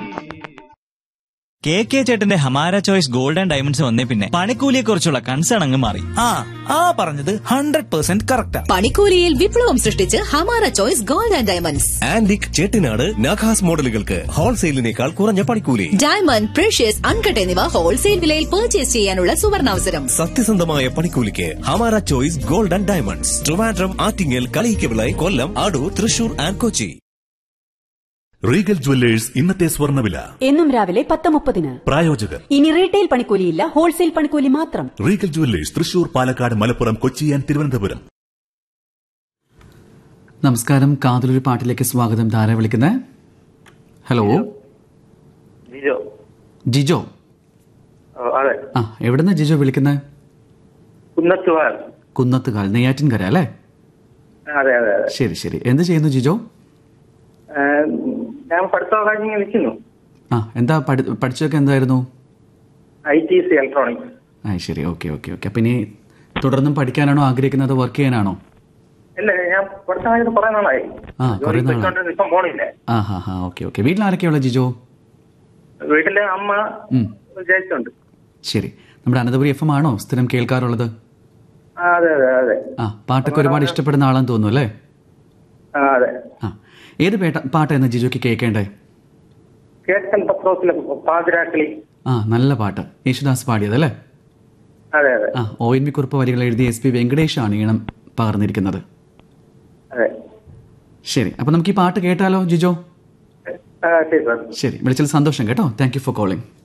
K K ചേട്ടന്റെ ഹമാര choice gold and diamonds വന്നേ പിന്നെ പണിക്കൂലിയെ കുറിച്ചുള്ള കൺസേൺ അങ്ങ് മാറി ആ ആ പറഞ്ഞത് ഹൺഡ്രഡ് പെർസെന്റ് കറക്റ്റാ പണിക്കൂലിയിൽ വിപ്ലവം സൃഷ്ടിച്ച് Hamara choice gold and diamonds antique Chettinad Nakas മോഡലുകൾക്ക് ഹോൾസെയിലിനേക്കാൾ കുറഞ്ഞ പണിക്കൂലി ഡയമണ്ട് പ്രഷ്യസ് അൺകട്ട് എന്നിവ ഹോൾസെയിൽ വിലയിൽ പർച്ചേസ് ചെയ്യാനുള്ള സുവർണാവസരം സത്യസന്ധമായ പണിക്കൂലിക്ക് Hamara choice gold and diamonds Trivandrum Attingal Kaliyikkavila Kollam Adoor Thrissur and Kochi Regal jewellers ഇന്നത്തെ സ്വർണ്ണവില എന്നും രാവിലെ പത്ത് മുപ്പതിന് പ്രായോജകർ ഇനി റീറ്റെയിൽ പണിക്കൂലിയില്ല ഹോൾസെയിൽ പണിക്കൂലി മാത്രം Regal jewellers Thrissur Palakkad Malappuram Kochi and Thiruvananthapuram നമസ്കാരം കാതലൊരു പാട്ടിലേക്ക് സ്വാഗതം ധാര വിളിക്കുന്നത് ഹലോ ജിജോ ജിജോ ഓ, അതെ ആ എവിടുന്ന ജിജോ വിളിക്കുന്നത് കുന്നത്തുവാൻ കുന്നത്തുകാൽ നെയ്യാറ്റിൻകര അല്ലേ അതെ അതെ അതെ ശരി ശരി എന്ത് ചെയ്യുന്നു ജിജോ ആ, ഞാൻ പഠിത്തം കഴിഞ്ഞ് ഇങ്ങനെ നിൽക്കുന്നു ആ എന്താ പഠി- പഠിച്ചതൊക്കെ എന്തായിരുന്നു ഐ ടി സി ഇലക്ട്രോണിക്സ് ആ ശരി ഓക്കെ ഓക്കെ ഓക്കെ അപ്പം ഇനി തുടർന്നും പഠിക്കാനാണോ ആഗ്രഹിക്കുന്നത് അതോ വർക്ക് ചെയ്യാനാണോ ഇല്ല ഞാൻ പഠിത്തം കഴിഞ്ഞത് കുറെ നാളായി ആ, കുറേ ജോലിക്ക് നാളായി. പോയിക്കൊണ്ട് ഇപ്പം പോണില്ല ആ ഹാ ഹാ ഓക്കെ ഓക്കെ വീട്ടിൽ ആരൊക്കെയുള്ള ജിജോ വീട്ടിലെ അമ്മ ഉം. ജയിച്ചുണ്ട് ശരി നമ്മുടെ അനന്തപുരി എഫ് എം ആണോ സ്ഥിരം കേൾക്കാറുള്ളത് ആ അതെ അതെ അതെ ആ പാട്ടൊക്കെ ഒരുപാട് ഇഷ്ടപ്പെടുന്ന ആളാന്ന് തോന്നുന്നു അല്ലേ ആ അതെ ആ ഏത് പേട്ട പാട്ടായിരുന്നു ജിജോക്ക് കേൾക്കേണ്ടേ കേട്ടൻ പത്രോസിലെ പാതിരാക്കളി ആ നല്ല പാട്ട് യേശുദാസ് പാടിയത് അല്ലേ അതെ അതെ ആ ഒ എൻ വി കുറിപ്പ് വരികൾ എഴുതിയ എസ് പി വെങ്കടേഷാണ് ഈണം പകർന്നിരിക്കുന്നത് അതെ ശരി അപ്പൊ നമുക്ക് ഈ പാട്ട് കേട്ടാലോ ജിജോ ആ ശരി സാർ ശരി വിളിച്ചതിൽ സന്തോഷം കേട്ടോ താങ്ക് യു ഫോർ കോളിംഗ്